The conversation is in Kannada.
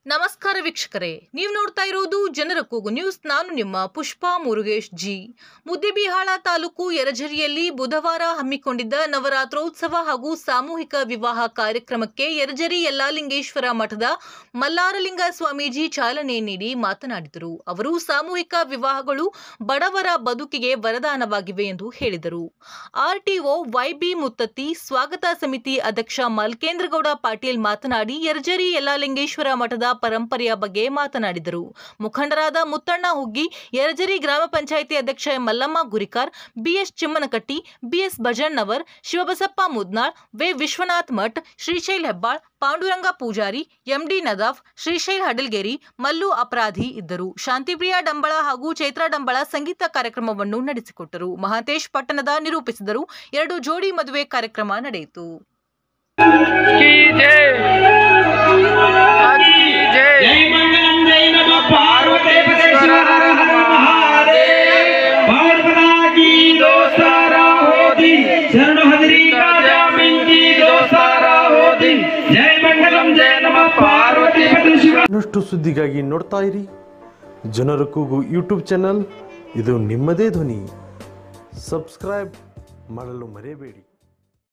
ನಮಸ್ಕಾರ ವೀಕ್ಷಕರೇ ನೀವು ನೋಡ್ತಾ ಇರೋದು ಜನರ ಕೂಗು ನ್ಯೂಸ್ ನಾನು ನಿಮ್ಮ ಪುಷ್ಪಾ ಮುರುಗೇಶ್ ಜಿ ಮುದ್ದೆಬಿಹಾಳ ತಾಲೂಕು ಯರಜರಿಯಲ್ಲಿ ಬುಧವಾರ ಹಮ್ಮಿಕೊಂಡಿದ್ದ ನವರಾತ್ರೋತ್ಸವ ಹಾಗೂ ಸಾಮೂಹಿಕ ವಿವಾಹ ಕಾರ್ಯಕ್ರಮಕ್ಕೆ ಯರಜರಿ ಯಲ್ಲಾಲಿಂಗೇಶ್ವರ ಮಠದ ಮಲ್ಲಾರಲಿಂಗ ಸ್ವಾಮೀಜಿ ಚಾಲನೆ ನೀಡಿ ಮಾತನಾಡಿದರು ಅವರು ಸಾಮೂಹಿಕ ವಿವಾಹಗಳು ಬಡವರ ಬದುಕಿಗೆ ವರದಾನವಾಗಿವೆ ಎಂದು ಹೇಳಿದರು ಆರ್ಟಿಒ ವೈಬಿ ಮುತ್ತತ್ತಿ ಸ್ವಾಗತ ಸಮಿತಿ ಅಧ್ಯಕ್ಷ ಮಲ್ಕೇಂದ್ರಗೌಡ ಪಾಟೀಲ್ ಮಾತನಾಡಿ ಯರಜರಿ ಯಲ್ಲಾಲಿಂಗೇಶ್ವರ ಮಠದ ಪರಂಪರೆಯ ಬಗ್ಗೆ ಮಾತನಾಡಿದರು ಮುಖಂಡರಾದ ಮುತ್ತಣ್ಣ ಹುಗ್ಗಿ ಯರಜರಿ ಗ್ರಾಮ ಪಂಚಾಯಿತಿ ಅಧ್ಯಕ್ಷ M Mallamma Gurikar BS Chimmanakatti BS Bhajannavar Shivabasappa Mudnal ವೆ ವಿಶ್ವನಾಥ್ ಮಠ್ ಶ್ರೀಶೈಲ್ ಹೆಬ್ಬಾಳ್ ಪಾಂಡುರಂಗ ಪೂಜಾರಿ ಎಂಡಿ ನದಾಫ್ ಶ್ರೀಶೈಲ್ ಹಡಲ್ಗೇರಿ ಮಲ್ಲು ಅಪರಾಧಿ ಇದ್ದರು ಶಾಂತಿಪ್ರಿಯ ಡಂಬಳ ಹಾಗೂ ಚೈತ್ರ ಡಂಬಳ ಸಂಗೀತ ಕಾರ್ಯಕ್ರಮವನ್ನು ನಡೆಸಿಕೊಟ್ಟರು ಮಹಾಂತೇಶ್ ಪಟ್ಟಣದ ನಿರೂಪಿಸಿದರು ಎರಡು ಜೋಡಿ ಮದುವೆ ಕಾರ್ಯಕ್ರಮ ನಡೆಯಿತು की जय आज की जय जय मंगलम जय नमः पार्वती पार्वता की दो सारा होदी शरण हजरी का जामिन की दो सारा होदी जय मंगलम जय नमः पार्वती शिव ಇನ್ನಷ್ಟು ಸುದ್ದಿಗಾಗಿ ನೋಡ್ತಾ ಇರಿ ಜನರ ಕೂಗು ಯೂಟ್ಯೂಬ್ ಚಾನಲ್ ಇದು ನಿಮ್ಮದೇ ಧ್ವನಿ ಸಬ್ಸ್ಕ್ರೈಬ್ ಮಾಡಲು ಮರೆಯಬೇಡಿ